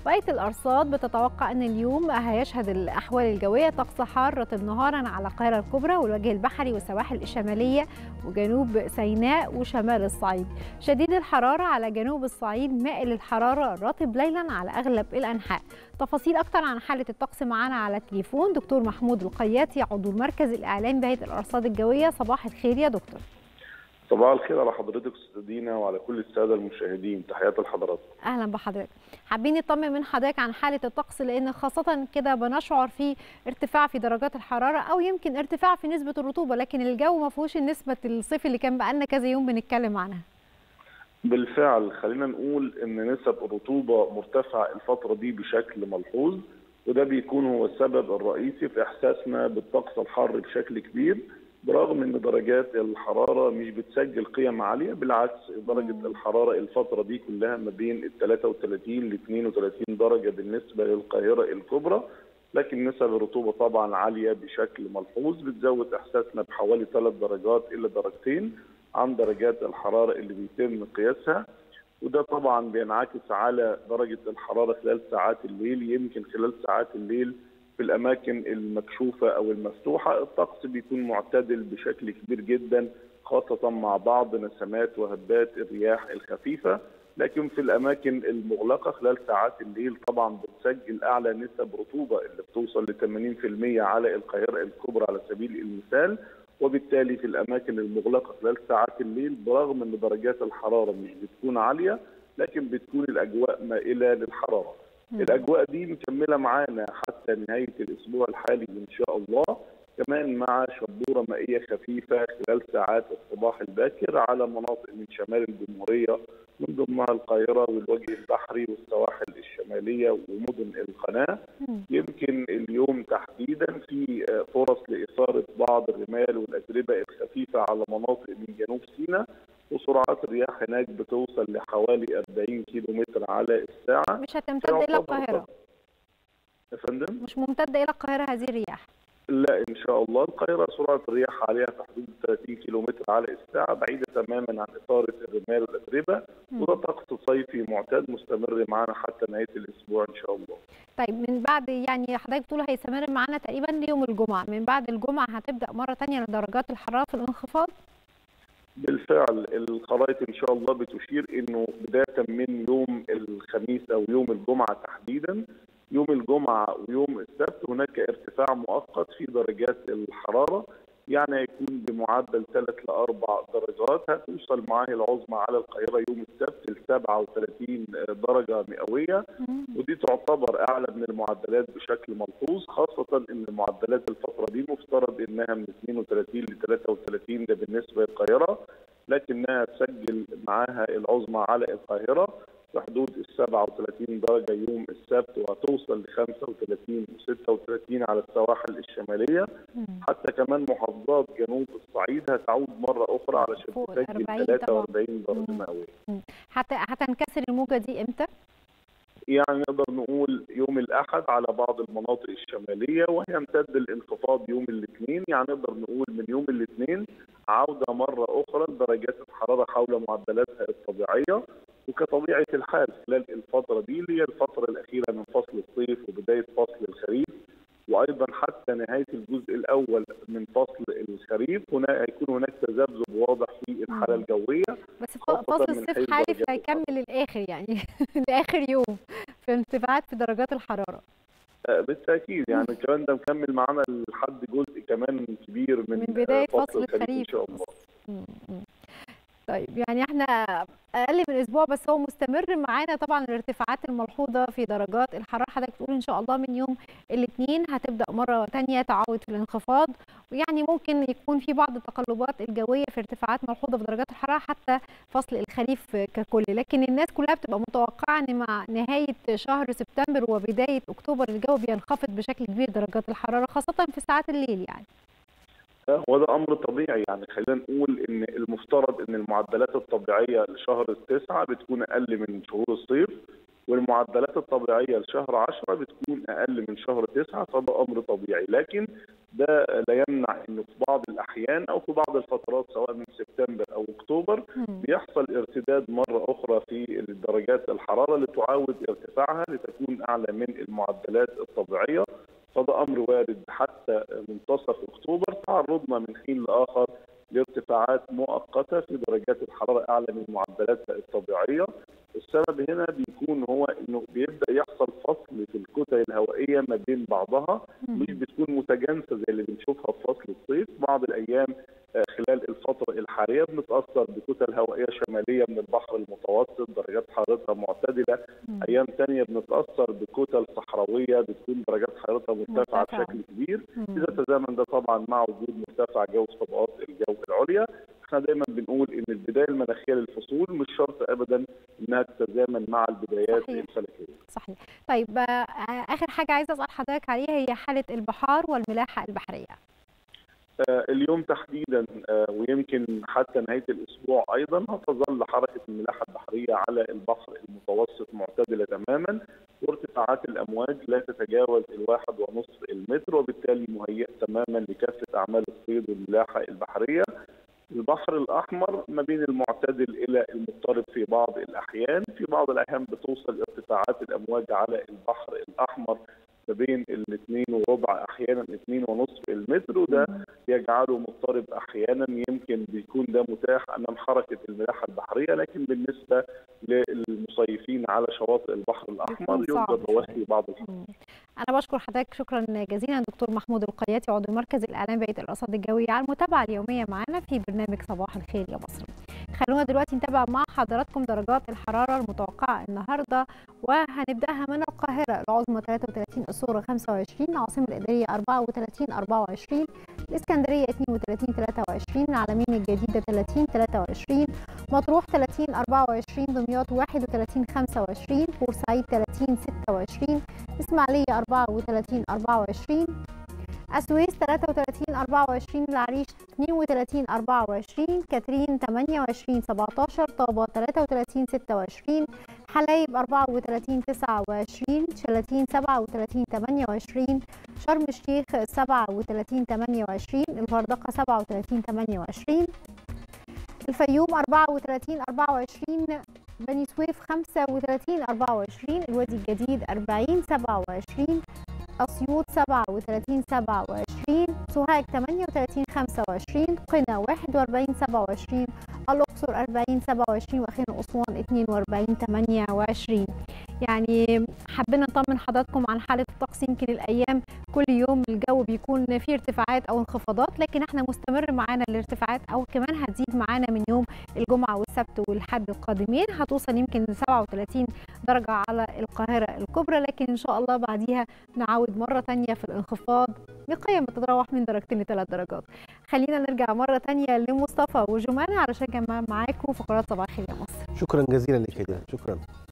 بقية الأرصاد بتتوقع أن اليوم هيشهد الأحوال الجوية طقس حارة نهارا على القاهرة الكبرى والوجه البحري والسواحل الشمالية وجنوب سيناء وشمال الصعيد شديد الحرارة على جنوب الصعيد مائل الحرارة رطب ليلا على أغلب الأنحاء تفاصيل أكتر عن حالة الطقس معانا على التليفون دكتور محمود القياتي عضو المركز الإعلامي بهيئة الأرصاد الجوية صباح الخير يا دكتور صباح الخير على حضرتك استاذ دينا وعلى كل الساده المشاهدين تحياتي لحضراتكم اهلا بحضرتك حابين نطمن من حضرتك عن حاله الطقس لان خاصه كده بنشعر في ارتفاع في درجات الحراره او يمكن ارتفاع في نسبه الرطوبه لكن الجو ما فيهوش النسبه الصيف اللي كان بقالنا كذا يوم بنتكلم عنها بالفعل خلينا نقول ان نسب الرطوبه مرتفعه الفتره دي بشكل ملحوظ وده بيكون هو السبب الرئيسي في احساسنا بالطقس الحار بشكل كبير برغم ان درجات الحراره مش بتسجل قيم عاليه بالعكس درجه الحراره الفتره دي كلها ما بين ال 33 ل 32 درجه بالنسبه للقاهره الكبرى لكن نسب الرطوبه طبعا عاليه بشكل ملحوظ بتزود احساسنا بحوالي ثلاث درجات الى درجتين عن درجات الحراره اللي بيتم قياسها وده طبعا بينعكس على درجه الحراره خلال ساعات الليل يمكن خلال ساعات الليل في الاماكن المكشوفه او المفتوحه الطقس بيكون معتدل بشكل كبير جدا خاصه مع بعض نسمات وهبات الرياح الخفيفه لكن في الاماكن المغلقه خلال ساعات الليل طبعا بتسجل اعلى نسب رطوبه اللي بتوصل ل 80% على القاهره الكبرى على سبيل المثال وبالتالي في الاماكن المغلقه خلال ساعات الليل برغم ان درجات الحراره مش بتكون عاليه لكن بتكون الاجواء مائله للحراره. الاجواء دي مكمله معانا حتى نهايه الاسبوع الحالي ان شاء الله كمان مع شبوره مائيه خفيفه خلال ساعات الصباح الباكر على مناطق من شمال الجمهوريه من ضمنها القاهره والوجه البحري والسواحل الشماليه ومدن القناه يمكن اليوم تحديدا في فرص لاثاره بعض الرمال والاتربه الخفيفه على مناطق من جنوب سيناء وسرعات الرياح هناك بتوصل لحوالي 40 كيلو متر على الساعه مش هتمتد الى القاهره يا فندم مش ممتده الى القاهره هذه الرياح لا ان شاء الله القاهره سرعه الرياح عليها في حدود 30 كيلو متر على الساعه بعيده تماما عن اثاره الرمال والاتربه وده طقس صيفي معتاد مستمر معانا حتى نهايه الاسبوع ان شاء الله. طيب من بعد يعني حضرتك بتقول هيستمر معانا تقريبا ليوم الجمعه، من بعد الجمعه هتبدا مره ثانيه درجات الحراره في الانخفاض؟ بالفعل الخرائط ان شاء الله بتشير انه بدايه من يوم الخميس او يوم الجمعه تحديدا يوم الجمعه ويوم السبت هناك ارتفاع مؤقت في درجات الحراره يعني هيكون بمعدل 3 ل 4 درجات هتوصل معاه العظمى على القاهره يوم السبت ل 37 درجه مئويه ودي تعتبر اعلى من المعدلات بشكل ملحوظ خاصه ان المعدلات الفتره دي مفترض انها من 32 ل 33 ده بالنسبه للقاهره لكنها تسجل معاها العظمى على القاهره في حدود ال 37 درجه يوم السبت وهتوصل ل 35 و 36 على السواحل الشماليه حتى كمان محافظات جنوب الصعيد هتعود مره اخرى علشان تسجل 43 درجه مئويه. حتى هتنكسر الموجه دي امتى؟ يعني نقدر نقول يوم الاحد على بعض المناطق الشماليه وهيمتد الانخفاض يوم الاثنين يعني نقدر نقول من يوم الاثنين عوده مره اخرى لدرجات الحراره حول معدلاتها الطبيعيه وكطبيعه الحال خلال الفتره دي اللي هي الفتره الاخيره من فصل الصيف وبدايه فصل الخريف وايضا حتى نهايه الجزء الاول من فصل الخريف هنا هيكون هناك تذبذب واضح في الحاله الجويه بس فصل الصيف حالف هيكمل للاخر يعني لاخر يوم في ارتفاعات في درجات الحراره بالتاكيد يعني الكلام ده مكمل معانا لحد جزء كمان كبير من, من بدايه فصل, فصل الخريف ان شاء الله طيب يعني احنا اقل من اسبوع بس هو مستمر معانا طبعا الارتفاعات الملحوظه في درجات الحراره حضرتك بتقول ان شاء الله من يوم الاثنين هتبدا مره ثانيه تعود في الانخفاض ويعني ممكن يكون في بعض التقلبات الجويه في ارتفاعات ملحوظه في درجات الحراره حتى فصل الخريف ككل لكن الناس كلها بتبقى متوقعه ان مع نهايه شهر سبتمبر وبدايه اكتوبر الجو بينخفض بشكل كبير درجات الحراره خاصه في ساعات الليل يعني هو ده امر طبيعي يعني خلينا نقول ان المفترض ان المعدلات الطبيعيه لشهر التسعه بتكون اقل من شهور الصيف والمعدلات الطبيعيه لشهر 10 بتكون اقل من شهر 9 فده امر طبيعي لكن ده لا يمنع انه في بعض الاحيان او في بعض الفترات سواء من سبتمبر او اكتوبر بيحصل ارتداد مره اخرى في درجات الحراره لتعاود ارتفاعها لتكون اعلى من المعدلات الطبيعيه فده امر وارد حتى منتصف اكتوبر تعرضنا من حين لاخر لارتفاعات مؤقته في درجات الحراره اعلى من معدلاتها الطبيعيه السبب هنا بيكون هو انه بيبدا يحصل فصل في الكتل الهوائيه ما بين بعضها مش بتكون متجانسه زي اللي بنشوفها في فصل الصيف بعض الايام خلال الفتره الحاليه بنتاثر بكتل هوائيه شماليه من البحر المتوسط درجات حرارتها معتدله ايام ثانيه بنتاثر بكتل صحراويه بتكون درجات حرارتها مرتفعه بشكل كبير اذا تزامن ده طبعا مع وجود مرتفع جو في طبقات الجو العليا احنا دايما بنقول ان البدايه المناخيه للفصول مش شرط ابدا انها تتزامن مع البدايات صحيح. الفلكيه. صحيح. طيب اخر حاجه عايزه اسال حضرتك عليها هي حاله البحار والملاحه البحريه. اليوم تحديدا ويمكن حتى نهايه الاسبوع ايضا هتظل حركه الملاحه البحريه على البحر المتوسط معتدله تماما وارتفاعات الامواج لا تتجاوز الواحد ونصف المتر وبالتالي مهيئ تماما لكافه اعمال الصيد والملاحه البحريه. البحر الاحمر ما بين المعتدل الى المضطرب في بعض الاحيان، في بعض الاحيان بتوصل ارتفاعات الامواج على البحر الاحمر ما بين الاثنين وربع احيانا اثنين ونصف المتر وده يجعله مضطرب احيانا يمكن بيكون ده متاح امام حركه الملاحه البحريه لكن بالنسبه للمصيفين على شواطئ البحر الاحمر يفضل رواسي بعض الحركات. انا بشكر حضرتك شكرا جزيلا دكتور محمود القياتي عضو مركز الاعلام بيئه الارصاد الجويه على المتابعه اليوميه معنا في برنامج صباح الخير يا مصر. خلونا دلوقتي نتابع مع حضراتكم درجات الحراره المتوقعه النهارده وهنبداها من القاهره العظمى 33 الصوره 25 العاصمه الاداريه 34 24 الاسكندريه 32 23 العلمين الجديده 30 23 مطروح 30 24 دمياط 31 25 بورسعيد 30 26 اسماعيليه 34 24 السويس 33 24 العريش 32 24 كاترين 28 17 طابة 33 26 حلايب 34 29 شلاتين 37 28 شرم الشيخ 37 28 الغردقة 37 28 الفيوم 34 24 بني سويف 35 24 الوادي الجديد 40 27 أسيوط 37 27 سوهاج 38 25 قنا 41 27 الأقصر 40 27 وأخيرا أسوان 42 28 يعني حبينا نطمن حضراتكم عن حالة الطقس يمكن الأيام كل يوم الجو بيكون فيه ارتفاعات أو انخفاضات لكن احنا مستمر معانا الارتفاعات أو كمان هتزيد معانا من يوم الجمعة والسبت والحد القادمين هتوصل يمكن ل 37 درجة على القاهرة الكبرى لكن إن شاء الله بعديها نعود مرة تانية في الانخفاض بقيم بتتراوح من درجتين لثلاث درجات خلينا نرجع مرة تانية لمصطفى وجمان علشان كمان معاكم فقرات صباح الخير يا مصر شكرا جزيلا لك شكرا